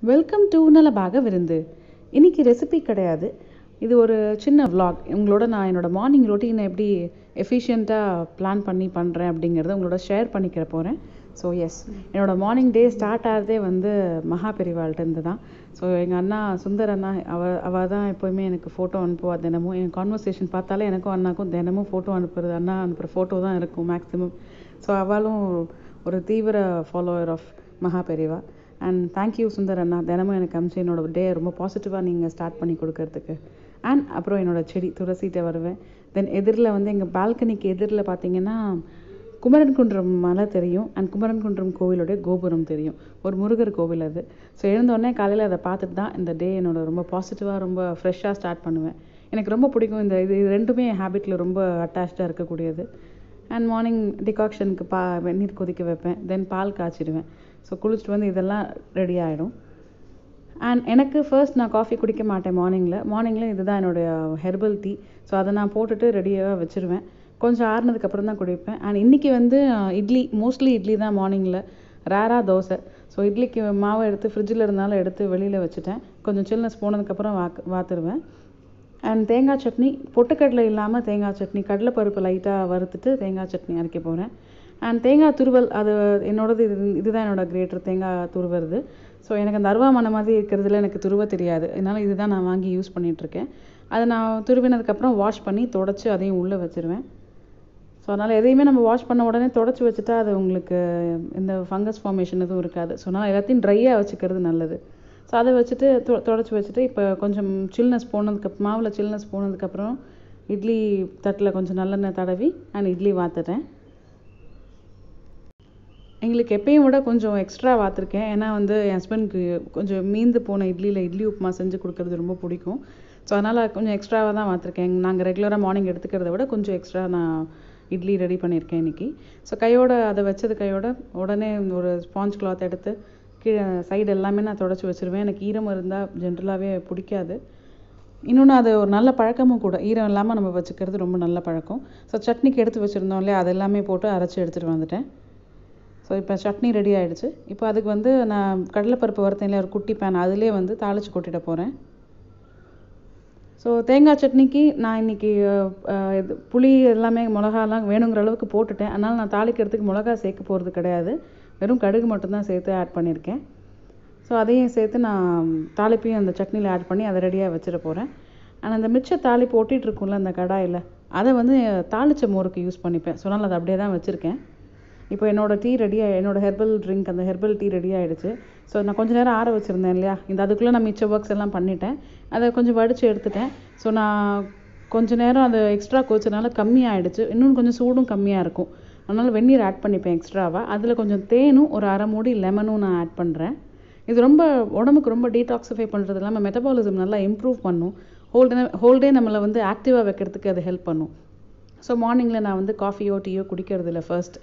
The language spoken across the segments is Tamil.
வெல்கம் டு நலபாக விருந்து இன்னைக்கு ரெசிபி கிடையாது இது ஒரு சின்ன vlog உங்களோட நான் என்னோட மார்னிங் ரொட்டீனை எப்படி எஃபிஷியண்ட்டாக பிளான் பண்ணி பண்ணுறேன் அப்படிங்கிறத உங்களோட ஷேர் பண்ணிக்கிற போகிறேன் ஸோ எஸ் என்னோட மார்னிங் டே ஸ்டார்ட் ஆகிறதே வந்து மகா பெரிவாள்கிட்டேருந்து தான் ஸோ எங்கள் அண்ணா சுந்தர் அண்ணா அவ அவள் தான் எப்போயுமே எனக்கு ஃபோட்டோ அனுப்புவா தினமும் என் கான்வர்சேஷன் பார்த்தாலே எனக்கும் அண்ணாக்கும் தினமும் ஃபோட்டோ அனுப்புறது அண்ணா அனுப்புகிற ஃபோட்டோ தான் இருக்கும் மேக்ஸிமம் ஸோ அவளும் ஒரு தீவிர follower of Maha Periyava and thank you Sundar அண்ணா தினமும் எனக்கு அமிச்சு என்னோட டே ரொம்ப பாசிட்டிவாக நீங்கள் ஸ்டார்ட் பண்ணி கொடுக்கறதுக்கு அண்ட் அப்புறம் என்னோட செடி துளசிட்ட வருவேன் தென் எதிரில் வந்து எங்கள் பால்கனிக்கு எதிரில் பார்த்தீங்கன்னா குமரன் குன்றம் மலை தெரியும் அண்ட் குமரன் குன்றம் கோவிலுடைய கோபுரம் தெரியும் ஒரு முருகர் கோவில் அது ஸோ எழுந்தோடனே காலையில் அதை பார்த்துட்டு தான் இந்த டே என்னோட ரொம்ப பாசிட்டிவாக ரொம்ப ஃப்ரெஷ்ஷாக ஸ்டார்ட் பண்ணுவேன் எனக்கு ரொம்ப பிடிக்கும் இந்த இது இது ரெண்டுமே என் ஹேபிட்டில் ரொம்ப அட்டாச்சாக இருக்கக்கூடியது அண்ட் மார்னிங் டிகாக்ஷனுக்கு பா வெந்நீர் கொதிக்க வைப்பேன் தென் பால் காய்ச்சிடுவேன் ஸோ குளிச்சுட்டு வந்து இதெல்லாம் ரெடி ஆகிடும் அண்ட் எனக்கு ஃபர்ஸ்ட் நான் காஃபி குடிக்க மாட்டேன் மார்னிங்கில் மார்னிங்கில் இதுதான் என்னுடைய ஹெர்பல் டீ ஸோ அதை நான் போட்டுட்டு ரெடியாக வச்சுருவேன் கொஞ்சம் ஆறுனதுக்கு அப்புறம் தான் குடிப்பேன் அண்ட் இன்றைக்கி வந்து அஹ், இட்லி மோஸ்ட்லி இட்லி தான் மார்னிங்கில் ரேராக தோசை ஸோ இட்லிக்கு மாவை எடுத்து ஃப்ரிட்ஜில் இருந்தாலும் எடுத்து வெளியில் வச்சுட்டேன் கொஞ்சம் சில்னஸ் போனதுக்கப்புறம் வாக்கு வாத்துருவேன் அண்ட் தேங்காய் சட்னி பொட்டுக்கடலை இல்லாமல் தேங்காய் சட்னி கடலைப்பருப்பு லைட்டாக வறுத்துட்டு தேங்காய் சட்னி அரைக்க போகிறேன் அண்ட் தேங்காய் துருவல் அது என்னோடது இது இதுதான் என்னோட கிரேட்டர் தேங்காய் துருவுறது ஸோ எனக்கு அந்த அருவாமனை மாதிரி இருக்கிறதுல எனக்கு துருவ தெரியாது அதனால இதுதான் நான் வாங்கி யூஸ் பண்ணிகிட்ருக்கேன் அதை நான் துருவினதுக்கப்புறம் வாஷ் பண்ணி தொடச்சி அதையும் உள்ளே வச்சுருவேன் ஸோ அதனால் எதையுமே நம்ம வாஷ் பண்ண உடனே தொடச்சி வச்சுட்டா அது உங்களுக்கு இந்த ஃபங்கஸ் ஃபார்மேஷன் எதுவும் இருக்காது ஸோ அதனால் எல்லாத்தையும் ட்ரையாக வச்சுக்கிறது நல்லது ஸோ அதை வச்சுட்டு தொ தொடச்சி வச்சுட்டு இப்போ கொஞ்சம் சில்னஸ் போனதுக்கு மாவில் சில்னஸ் போனதுக்கப்புறம் இட்லி தட்டில் கொஞ்சம் நல்லெண்ணெய் தடவி அண்ட் இட்லி வாத்துறேன் எங்களுக்கு எப்பயும் விட கொஞ்சம் எக்ஸ்ட்ரா வாத்திருக்கேன் ஏன்னா வந்து என் ஹஸ்பண்ட்க்கு கொஞ்சம் மீந்து போன இட்லியில் இட்லி உப்புமா செஞ்சு கொடுக்கறது ரொம்ப பிடிக்கும் ஸோ அதனால் கொஞ்சம் எக்ஸ்ட்ராவாக தான் வாத்திருக்கேன் நாங்கள் ரெகுலராக மார்னிங் எடுத்துக்கிறத விட கொஞ்சம் எக்ஸ்ட்ரா நான் இட்லி ரெடி பண்ணியிருக்கேன் இன்னைக்கு ஸோ கையோட அதை வச்சது கையோட உடனே ஒரு ஸ்பாஞ்ச் கிளாத் எடுத்து கீழே சைடு எல்லாமே நான் தொடச்சி வச்சிருவேன் எனக்கு ஈரம் இருந்தால் ஜென்ரலாகவே பிடிக்காது இன்னொன்று அது ஒரு நல்ல பழக்கமும் கூட ஈரம் இல்லாமல் நம்ம வச்சுக்கிறது ரொம்ப நல்ல பழக்கம் ஸோ சட்னிக்கு எடுத்து வச்சுருந்தோம் இல்லையா அது எல்லாமே போட்டு அரைச்சி எடுத்துகிட்டு வந்துட்டேன் ஸோ இப்போ சட்னி ரெடி ஆயிடுச்சு இப்போ அதுக்கு வந்து நான் கடலைப்பருப்பு வறுத்தேன் இல்லையா ஒரு குட்டி பேன் அதிலே வந்து தாளிச்சு கொட்டிட போகிறேன் ஸோ தேங்காய் சட்னிக்கு நான் இன்னைக்கு அஹ், இது புளி எல்லாமே மிளகாலாம் வேணுங்கிற அளவுக்கு போட்டுட்டேன் அதனால் நான் தாளிக்கிறதுக்கு மிளகா சேர்க்க போகிறது கிடையாது வெறும் கடுகு மட்டும்தான் சேர்த்து ஆட் பண்ணியிருக்கேன் ஸோ அதையும் சேர்த்து நான் தாளிப்பையும் அந்த சட்னியில் ஆட் பண்ணி அதை ரெடியாக வச்சிட போகிறேன் ஆனால் அந்த மிச்ச தாளிப்பு ஒட்டிட்டு இருக்கும்ல அந்த கடாயில் அதை வந்து தாளிச்ச மோருக்கு யூஸ் பண்ணிப்பேன் ஸோ அதனால் அதை அப்படியே தான் வச்சுருக்கேன் இப்போ என்னோட டீ ரெடி என்னோட ஹெர்பல் ட்ரிங்க் அந்த ஹெர்பல் டீ ரெடி ஆயிடுச்சு ஸோ நான் கொஞ்ச நேரம் ஆற வச்சுருந்தேன் இல்லையா இந்த அதுக்குள்ளே நான் மிச்ச ஒர்க்ஸ் எல்லாம் பண்ணிட்டேன் அதை கொஞ்சம் வடித்து எடுத்துட்டேன் ஸோ நான் கொஞ்ச நேரம் அது எக்ஸ்ட்ரா கோச்சனால கம்மியாயிடுச்சு இன்னும் கொஞ்சம் சூடும் கம்மியாக இருக்கும் அதனால் வெந்நீர் ஆட் பண்ணிப்பேன் எக்ஸ்ட்ராவாக அதில் கொஞ்சம் தேனும் ஒரு அரை மூடி லெமனும் நான் ஆட் பண்ணுறேன் இது ரொம்ப உடம்புக்கு ரொம்ப டீடாக்சிஃபை பண்ணுறது இல்லாமல் மெட்டபாலிசம் நல்லா இம்ப்ரூவ் பண்ணும் ஹோல் டே ஹோல் டே நம்மளை வந்து ஆக்டிவாக வைக்கிறதுக்கு அது ஹெல்ப் பண்ணும் ஸோ மார்னிங்கில் நான் வந்து காஃபியோ டீயோ குடிக்கிறது இல்லை ஃபர்ஸ்ட்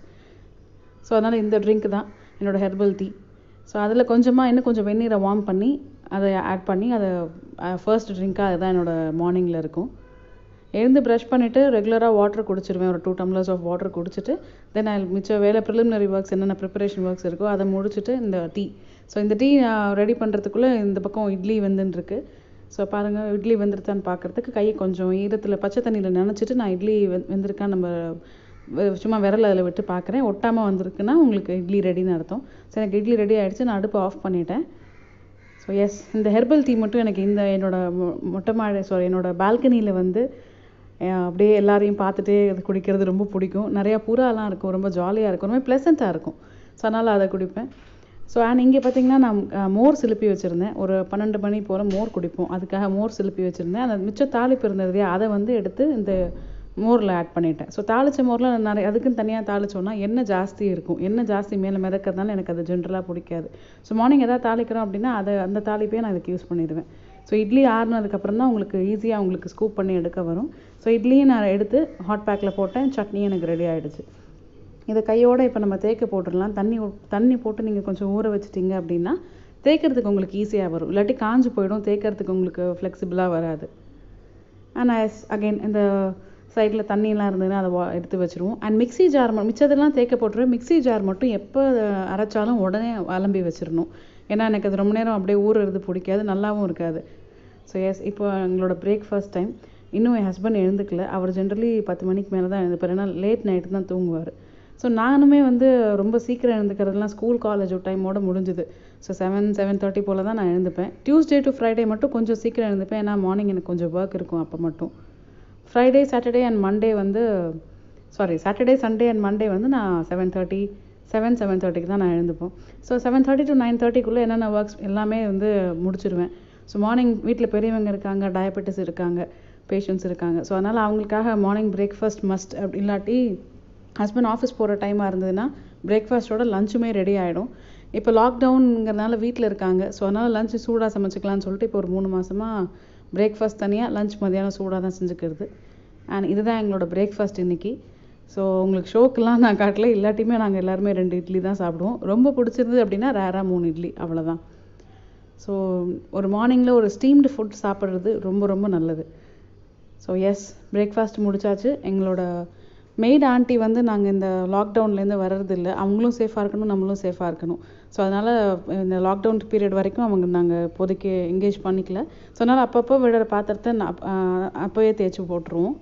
ஸோ அதனால் இந்த ட்ரிங்க் தான் என்னோட ஹெர்பல் டீ ஸோ அதில் கொஞ்சமாக இன்னும் கொஞ்சம் வெந்நீரை வார்ம் பண்ணி அதை ஆட் பண்ணி அதை ஃபர்ஸ்ட் ட்ரிங்க்காக அதுதான் என்னோட மார்னிங்கில் இருக்கும் எழுந்து ப்ரஷ் பண்ணிவிட்டு ரெகுலராக வாட்டர் குடிச்சிருவேன் ஒரு டூ டம்ளர்ஸ் ஆஃப் வாட்டர் குடிச்சிட்டு தென் ஐ மிச்ச வேலை ப்ரிலிமினரி ஒர்க்ஸ் என்னென்ன ப்ரிப்பரேஷன் ஒர்க்ஸ் இருக்கோ அதை முடிச்சுட்டு இந்த டீ ஸோ இந்த டீ ரெடி பண்ணுறதுக்குள்ளே இந்த பக்கம் இட்லி வெந்துன்னு இருக்கு ஸோ பாருங்கள் இட்லி வெந்துருச்சான்னு பார்க்குறதுக்கு கையை கொஞ்சம் ஈரத்தில் பச்சை தண்ணியில் நினச்சிட்டு நான் இட்லி வெந் வெந்திருக்கான்னு நம்ம வெ- சும்மா விரல் அதில் விட்டு பார்க்குறேன் ஒட்டாமல் வந்திருக்குன்னா உங்களுக்கு இட்லி ரெடின்னு அர்த்தம் ஸோ எனக்கு இட்லி ரெடி ஆயிடுச்சு நான் அடுப்பு ஆஃப் பண்ணிட்டேன் ஸோ எஸ் இந்த ஹெர்பல் டீ மட்டும் எனக்கு இந்த என்னோட மொ- மொட்டை மாடி சாரி என்னோட பால்கனியில் வந்து அஹ், அப்படியே எல்லாரையும் பார்த்துட்டே அது குடிக்கிறது ரொம்ப பிடிக்கும் நிறையா புறாலாம் இருக்கும் ரொம்ப ஜாலியாக இருக்கும் ரொம்ப ப்ளசண்ட்டாக இருக்கும் ஸோ அதனால் அதை குடிப்பேன் ஸோ அண்ட் இங்கே பார்த்தீங்கன்னா நான் அஹ், மோர் சிலுப்பி வச்சுருந்தேன் ஒரு பன்னெண்டு மணி போல் மோர் குடிப்போம் அதுக்காக மோர் சிலுப்பி வச்சுருந்தேன் அந்த மிச்சம் தாளிப்பு இருந்தது இல்லையா அதை வந்து எடுத்து இந்த மோரில் ஆட் பண்ணிட்டேன் ஸோ தாளிச்ச மோரில் நிறைய அதுக்குன்னு தனியாக தாளிச்சோன்னா எண்ணெய் ஜாஸ்தி இருக்கும் எண்ணெய் ஜாஸ்தி மேலே மிதக்கிறதுனால எனக்கு அது ஜென்ரலாக பிடிக்காது ஸோ மார்னிங் எதாவது தாளிக்கிறோம் அப்படின்னா அதை அந்த தாளிப்பையே நான் இதுக்கு யூஸ் பண்ணிடுவேன் ஸோ இட்லி ஆறுனதுக்கப்புறம் தான் உங்களுக்கு ஈஸியாக உங்களுக்கு ஸ்கூப் பண்ணி எடுக்க வரும் ஸோ இட்லியும் நான் எடுத்து ஹாட் பேக்கில் போட்டேன் சட்னியும் எனக்கு ரெடி ஆயிடுச்சு இதை கையோட இப்போ நம்ம தேய்க்க போட்டுடலாம் தண்ணி ஊ- தண்ணி போட்டு நீங்கள் கொஞ்சம் ஊற வச்சிட்டீங்க அப்படின்னா தேய்க்கிறதுக்கு உங்களுக்கு ஈஸியாக வரும் இல்லாட்டி காஞ்சு போயிடும் தேய்க்கிறதுக்கு உங்களுக்கு ஃப்ளெக்சிபிளாக வராது அண்ட் எஸ் அகைன் இந்த சைடில் தண்ணியெலாம் இருந்ததுன்னா அதை வா- எடுத்து வச்சுருவோம் அண்ட் மிக்ஸி ஜார் மிச்சதெல்லாம் தேய்க்க போட்டுருவேன் மிக்ஸி ஜார் மட்டும் எப்போ அரைச்சாலும் உடனே அலம்பி வச்சிடணும் ஏன்னா எனக்கு அது ரொம்ப நேரம் அப்படியே ஊறுறது பிடிக்காது நல்லாவும் இருக்காது ஸோ எஸ் இப்போ எங்களோட பிரேக்ஃபாஸ்ட் டைம் இன்னும் என் ஹஸ்பண்ட் எழுந்துக்கல அவர் ஜென்ரலி பத்து மணிக்கு மேலே தான் எழுந்துப்பார் ஏன்னா லேட் நைட்டு தான் தூங்குவார் ஸோ நானுமே வந்து ரொம்ப சீக்கிரம் எழுந்துக்கிறதுலாம் ஸ்கூல் காலேஜ் டைமோட முடிஞ்சுது ஸோ செவன் செவன் தேர்ட்டி போல் தான் நான் எழுந்துப்பேன் டியூஸ்டே டு ஃப்ரைடே மட்டும் கொஞ்சம் சீக்கிரம் எழுந்துப்பேன் ஏன்னா மார்னிங் எனக்கு கொஞ்சம் ஒர்க் இருக்கும் அப்போ மட்டும் ஃப்ரைடே சாட்டர்டே அண்ட் மண்டே வந்து sorry Saturday Sunday and Monday வந்து நான் செவன் தேர்ட்டி செவன் செவன் தேர்ட்டிக்கு தான் நான் எழுந்துப்போம் so seven thirty to nine தேர்ட்டிக்குள்ளே என்னென்ன ஒர்க்ஸ் எல்லாமே வந்து முடிச்சிருவேன் ஸோ மார்னிங் வீட்டில் பெரியவங்க இருக்காங்க டயபெட்டிஸ் இருக்காங்க பேஷண்ட்ஸ் இருக்காங்க ஸோ அதனால் அவங்களுக்காக மார்னிங் பிரேக்ஃபாஸ்ட் மஸ்ட் அப்படி இல்லாட்டி ஹஸ்பண்ட் ஆஃபீஸ் போகிற டைமாக இருந்ததுன்னா பிரேக்ஃபாஸ்ட்டோட லஞ்சுமே ரெடி ஆகிடும் இப்போ லாக்டவுனுங்கிறதுனால வீட்டில் இருக்காங்க ஸோ அதனால் லஞ்சு சூடாக சமைச்சிக்கலாம்னு சொல்லிட்டு இப்போ ஒரு மூணு மாதமாக பிரேக்ஃபாஸ்ட் தனியாக லஞ்ச் மதியானம் சூடாக தான் செஞ்சுக்கிறது அண்ட் இதுதான் எங்களோட பிரேக்ஃபாஸ்ட் இன்னைக்கு ஸோ உங்களுக்கு ஷோக்கெல்லாம் நான் காட்டல இல்லாட்டியுமே நாங்கள் எல்லாருமே ரெண்டு இட்லி தான் சாப்பிடுவோம் ரொம்ப பிடிச்சிருது அப்படின்னா ரேராக மூணு இட்லி அவ்வளோதான் ஸோ ஒரு மார்னிங்கில் ஒரு ஸ்டீம்டு ஃபுட் சாப்பிட்றது ரொம்ப ரொம்ப நல்லது ஸோ எஸ் பிரேக்ஃபாஸ்ட் முடிச்சாச்சு எங்களோட மெய்ட் ஆண்டி வந்து நாங்கள் இந்த லாக்டவுன்லேருந்து வர்றது இல்லை அவங்களும் சேஃபாக இருக்கணும் நம்மளும் சேஃபாக இருக்கணும் ஸோ அதனால் இந்த லாக்டவுன் பீரியட் வரைக்கும் அவங்க நாங்கள் இப்போதைக்கு என்கேஜ் பண்ணிக்கல ஸோ அதனால் அப்பப்போ விடுற பாத்திரத்தை நான் அப்- ஆஹ் அப்போயே தேய்ச்சி போட்டுருவோம்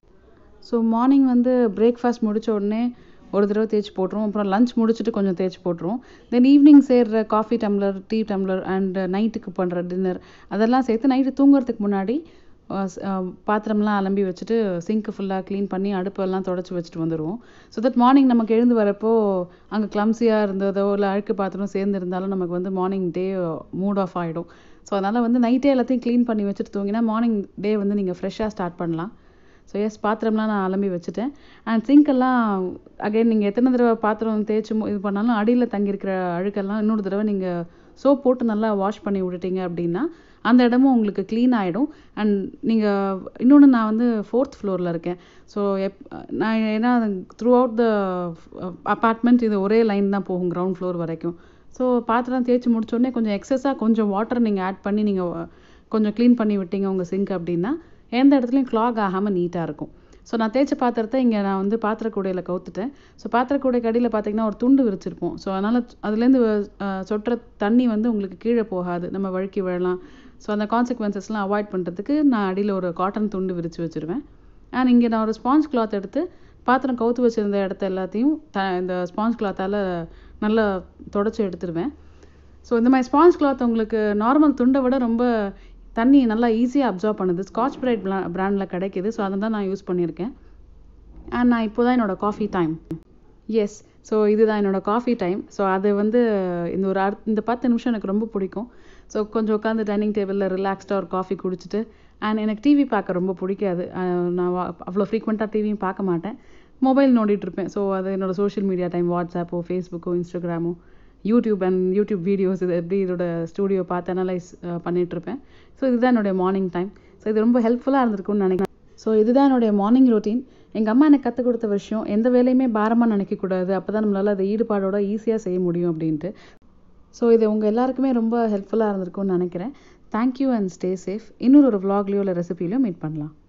ஸோ மார்னிங் வந்து பிரேக்ஃபாஸ்ட் முடிச்ச உடனே ஒரு தடவை தேய்ச்சி போட்டுருவோம் அப்புறம் லஞ்ச் முடிச்சுட்டு கொஞ்சம் தேய்ச்சி போட்டுருவோம் தென் ஈவினிங் சேர்ற coffee tumbler tea tumbler and நைட்டுக்கு பண்ணுற டின்னர் அதெல்லாம் சேர்த்து நைட்டு தூங்குறதுக்கு முன்னாடி அஹ் ஸ்- அஹ் பாத்திரம்லாம் அலம்பி வச்சுட்டு சிங்க்கு ஃபுல்லாக க்ளீன் பண்ணி அடுப்பெல்லாம் தொடச்சி வச்சுட்டு வந்துடுவோம் ஸோ தட் மார்னிங் நமக்கு எழுந்து வரப்போ அங்கே கிளம்ஸியாக இருந்ததோ இல்லை அழுக்கு பாத்திரம் சேர்ந்து இருந்தாலும் நமக்கு வந்து மார்னிங் டே மூட் ஆஃப் ஆகிடும் ஸோ அதனால் வந்து நைட்டே எல்லாத்தையும் க்ளீன் பண்ணி வச்சுட்டு தூங்கினா மார்னிங் டே வந்து நீங்கள் ஃப்ரெஷ்ஷாக ஸ்டார்ட் பண்ணலாம் ஸோ எஸ் பாத்திரம்லாம் நான் அலம்பி வச்சுட்டேன் அண்ட் சிங்க்கெல்லாம் அகைன் நீங்கள் எத்தனை தடவை பாத்திரம் தேய்ச்சி மு- இது பண்ணாலும் அடியில் தங்கியிருக்கிற அழுக்கெல்லாம் இன்னொரு தடவை நீங்கள் சோப் போட்டு நல்லா வாஷ் பண்ணி விட்டுட்டீங்க அப்படின்னா அந்த இடமும் உங்களுக்கு க்ளீன் ஆகிடும் அண்ட் நீங்கள் இன்னொன்று நான் வந்து ஃபோர்த் ஃப்ளோரில் இருக்கேன் ஸோ எப் நான் ஏன்னா த்ரூ அவுட் த அப்பார்ட்மெண்ட் இது ஒரே லைன் தான் போகும் கிரவுண்ட் ஃப்ளோர் வரைக்கும் ஸோ பாத்திரம் தேய்ச்சி முடிச்ச உடனே கொஞ்சம் எக்ஸஸாக கொஞ்சம் வாட்டர் நீங்கள் ஆட் பண்ணி நீங்கள் கொஞ்சம் க்ளீன் பண்ணி விட்டீங்க உங்கள் சிங்க் அப்படின்னா எந்த இடத்துலையும் clog ஆகாமல் நீட்டாக இருக்கும் ஸோ நான் தேய்ச்ச பாத்திரத்தை இங்கே நான் வந்து பாத்திரக்கூடையில் கவுத்துட்டேன் ஸோ பாத்திரக்கூடைக்கு அடியில் பார்த்தீங்கன்னா ஒரு துண்டு விரிச்சிருப்போம் ஸோ அதனால் அதுலேருந்து அஹ், சொட்டுற தண்ணி வந்து உங்களுக்கு கீழே போகாது நம்ம வழுக்கி விழலாம் ஸோ அந்த கான்சிக்வன்சஸ்லாம் அவாய்ட் பண்ணுறதுக்கு நான் அடியில் ஒரு காட்டன் துண்டு விரித்து வச்சுருவேன் அண்ட் இங்கே நான் ஒரு ஸ்பாஞ்ச் கிளாத் எடுத்து பாத்திரம் கவுத்து வச்சிருந்த இடத்த எல்லாத்தையும் த இந்த ஸ்பாஞ்ச் கிளாத்தால் நல்லா தொடச்சி எடுத்துருவேன் ஸோ இந்த மாதிரி ஸ்பாஞ்ச் கிளாத் உங்களுக்கு நார்மல் துண்டை விட ரொம்ப தண்ணி நல்லா ஈஸியாக அப்சர்வ் பண்ணுது ஸ்காட்ச் பிரைட் பிராண்டில் கிடைக்குது ஸோ அதை தான் நான் யூஸ் பண்ணியிருக்கேன் அண்ட் நான் இப்போ தான் என்னோட காஃபி டைம் எஸ் ஸோ இதுதான் என்னோட காஃபி டைம் ஸோ அது வந்து இந்த ஒரு அர் இந்த பத்து நிமிஷம் எனக்கு ரொம்ப பிடிக்கும் ஸோ கொஞ்சம் உட்காந்து டைனிங் டேபிளில் ரிலாக்ஸ்டாக ஒரு காஃபி குடிச்சிட்டு அண்ட் எனக்கு டிவி பார்க்க ரொம்ப பிடிக்காது அஹ் நான் வா- அவ்வளோ ஃப்ரீக்வெண்ட்டாக டிவியும் பார்க்க மாட்டேன் மொபைல் நோண்டிட்டு இருப்பேன் ஸோ அது என்னோட சோஷியல் மீடியா டைம் வாட்ஸ்அப்போ ஃபேஸ்புக்கோ இன்ஸ்டாகிராமோ யூடியூப் அண்ட் யூடியூப் வீடியோஸ் இது எப்படி இதோட ஸ்டூடியோ பார்த்து அனலைஸ் பண்ணிட்டு இருப்பேன் ஸோ இதுதான் என்னுடைய மார்னிங் டைம் ஸோ இது ரொம்ப ஹெல்ப்ஃபுல்லாக இருந்திருக்கும்னு நினைக்கிறேன் ஸோ இதுதான் என்னுடைய மார்னிங் ரொட்டீன் எங்கள் அம்மா எனக்கு கற்றுக் கொடுத்த விஷயம் எந்த வேலையுமே பாரமாக நினைக்கக்கூடாது அப்போ தான் நம்மளால் அதை ஈடுபாடோட ஈஸியாக செய்ய முடியும் அப்படின்ட்டு ஸோ இது உங்கள் எல்லாருக்குமே ரொம்ப ஹெல்ப்ஃபுல்லாக இருந்திருக்கும்னு நினைக்கிறேன் தேங்க்யூ அண்ட் ஸ்டே சேஃப் இன்னொரு ஒரு vlogலயோ இல்லை ரெசிபிலையோ மீட் பண்ணலாம்